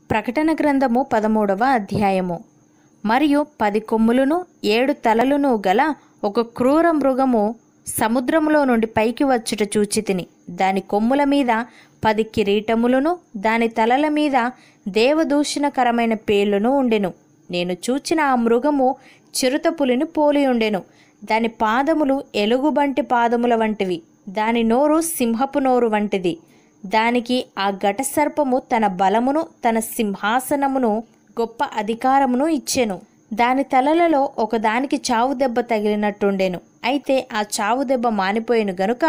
ప్రకటన గ్రంథము పదమూడవ అధ్యాయము మరియు పది కొమ్ములను ఏడు తలలను గల ఒక క్రూర మృగము సముద్రములో నుండి పైకి వచ్చుట చూచి తిని దాని కొమ్ముల మీద పది కిరీటములను దాని తలల మీద దేవదూషణకరమైన పేర్లను ఉండెను నేను చూచిన ఆ మృగము చిరుత పులిని పోలి ఉండెను దాని పాదములు ఎలుగుబంటి పాదముల వంటివి దాని నోరు సింహపు నోరు వంటిది దానికి ఆ ఘటసర్పము తన బలమును తన సింహాసనమును గొప్ప అధికారమును ఇచ్చెను దాని తలలలో ఒకదానికి చావు దెబ్బ తగిలినట్టుండెను అయితే ఆ చావు దెబ్బ మానిపోయెను గనుక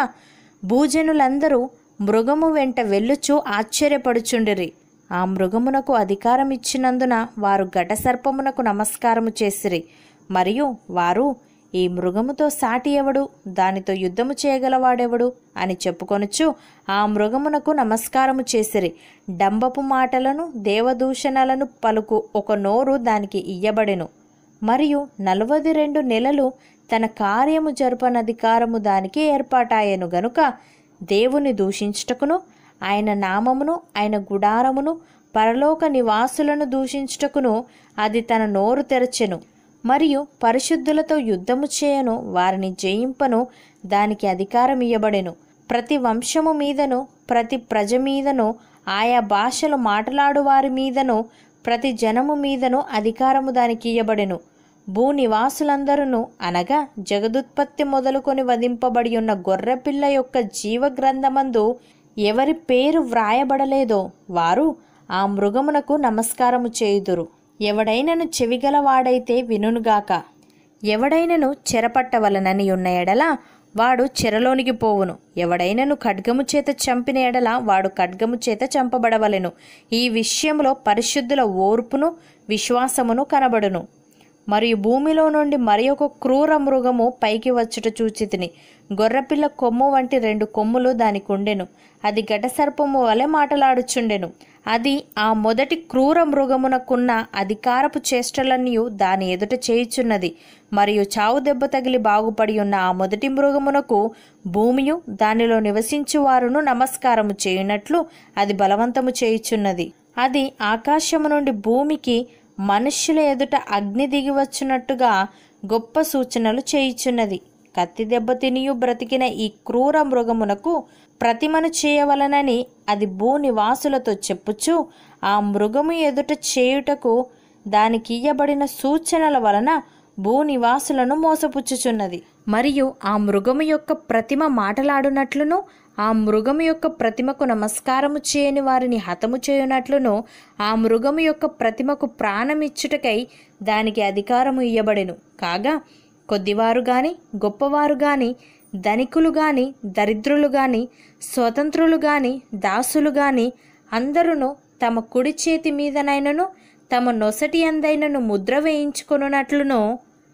భూజనులందరూ మృగము వెంట వెళ్ళుచు ఆశ్చర్యపడుచుండిరి ఆ మృగమునకు అధికారం ఇచ్చినందున వారు ఘటసర్పమునకు నమస్కారము చేసిరి మరియు వారు ఈ మృగముతో సాటి ఎవడు దానితో యుద్ధము చేయగలవాడెవడు అని చెప్పుకొనుచు ఆ మృగమునకు నమస్కారము చేసిరి డంబపు మాటలను దేవదూషణలను పలుకు ఒక నోరు దానికి ఇయ్యబడెను మరియు నలవది రెండు నెలలు తన కార్యము జరపనధికారము దానికి ఏర్పాటాయెను గనుక దేవుని దూషించుటకును ఆయన నామమును ఆయన గుడారమును పరలోక నివాసులను దూషించుటకును అది తన నోరు తెరచెను మరియు పరిశుద్ధులతో యుద్ధము చేయను వారిని జయింపను దానికి అధికారం ఇయ్యబడెను ప్రతి వంశము మీదను ప్రతి ప్రజ మీదను ఆయా భాషలు మాట్లాడు వారి మీదను ప్రతి జనము మీదను అధికారము దానికి ఇయ్యబడెను భూనివాసులందరూ అనగా జగదుత్పత్తి మొదలుకొని వధింపబడి ఉన్న గొర్రెపిల్ల యొక్క జీవగ్రంథమందు ఎవరి పేరు వ్రాయబడలేదో వారు ఆ మృగమునకు నమస్కారము చేయుదురు ఎవడైనను చెవిగలవాడైతే వినుగాక ఎవడైనను చెరపట్టవలనని ఉన్న ఎడల వాడు చెరలోనికి పోవును ఎవడైనను ఖడ్గము చేత చంపిన ఎడల వాడు ఖడ్గము చేత చంపబడవలెను ఈ విషయంలో పరిశుద్ధుల ఓర్పును విశ్వాసమును కనబడును మరియు భూమిలో నుండి మరి ఒక క్రూర మృగము పైకి వచ్చుట చూచి తిని గొర్రెపిల్ల కొమ్ము వంటి రెండు కొమ్ములు దానికి ఉండెను అది ఘటసర్పము వలె మాటలాడుచుండెను అది ఆ మొదటి క్రూర మృగమునకున్న అధికారపు చేష్టలన్నీ దాని ఎదుట చేయుచున్నది మరియు చావు దెబ్బ తగిలి బాగుపడి ఉన్న ఆ మొదటి మృగమునకు భూమియు దానిలో నివసించు వారును నమస్కారము చేయునట్లు అది బలవంతము చేయుచున్నది అది ఆకాశము నుండి భూమికి మనుష్యుల ఎదుట అగ్ని దిగివచ్చున్నట్టుగా గొప్ప సూచనలు చేయుచున్నది కత్తి దెబ్బ తినియు బ్రతికిన ఈ క్రూర మృగమునకు ప్రతిమను చేయవలనని అది భూనివాసులతో చెప్పుచు ఆ మృగము ఎదుట చేయుటకు దానికియ్యబడిన సూచనల వలన భూనివాసులను మోసపుచ్చుచున్నది మరియు ఆ మృగము యొక్క ప్రతిమ మాటలాడునట్లును ఆ మృగము యొక్క ప్రతిమకు నమస్కారము చేయని వారిని హతము చేయునట్లును ఆ మృగము యొక్క ప్రతిమకు ప్రాణమిచ్చుటకై దానికి అధికారము ఇయ్యబడెను కాగా కొద్దివారు గాని గొప్పవారు గాని ధనికులు గాని దరిద్రులు గాని స్వతంత్రులు గాని దాసులు గాని అందరును తమ కుడి చేతి మీదనైనను తమ నొసటి అందైనను ముద్ర వేయించుకొనున్నట్లును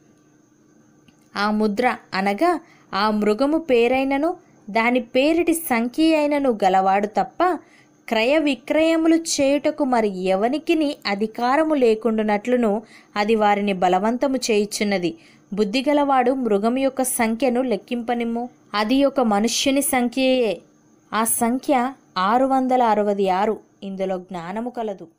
ఆ ముద్ర అనగా ఆ మృగము పేరైనను దాని పేరిటి సంఖ్య అయినను గలవాడు తప్ప క్రయ విక్రయములు చేయుటకు మరి ఎవనికిని అధికారము లేకుండునట్లును అది వారిని బలవంతము చేయుచున్నది బుద్ధిగలవాడు మృగం యొక్క సంఖ్యను లెక్కింపనిమ్ము అది ఒక మనుష్యుని సంఖ్యయే ఆ సంఖ్య ఆరు వందల అరవది ఆరు ఇందులో జ్ఞానము కలదు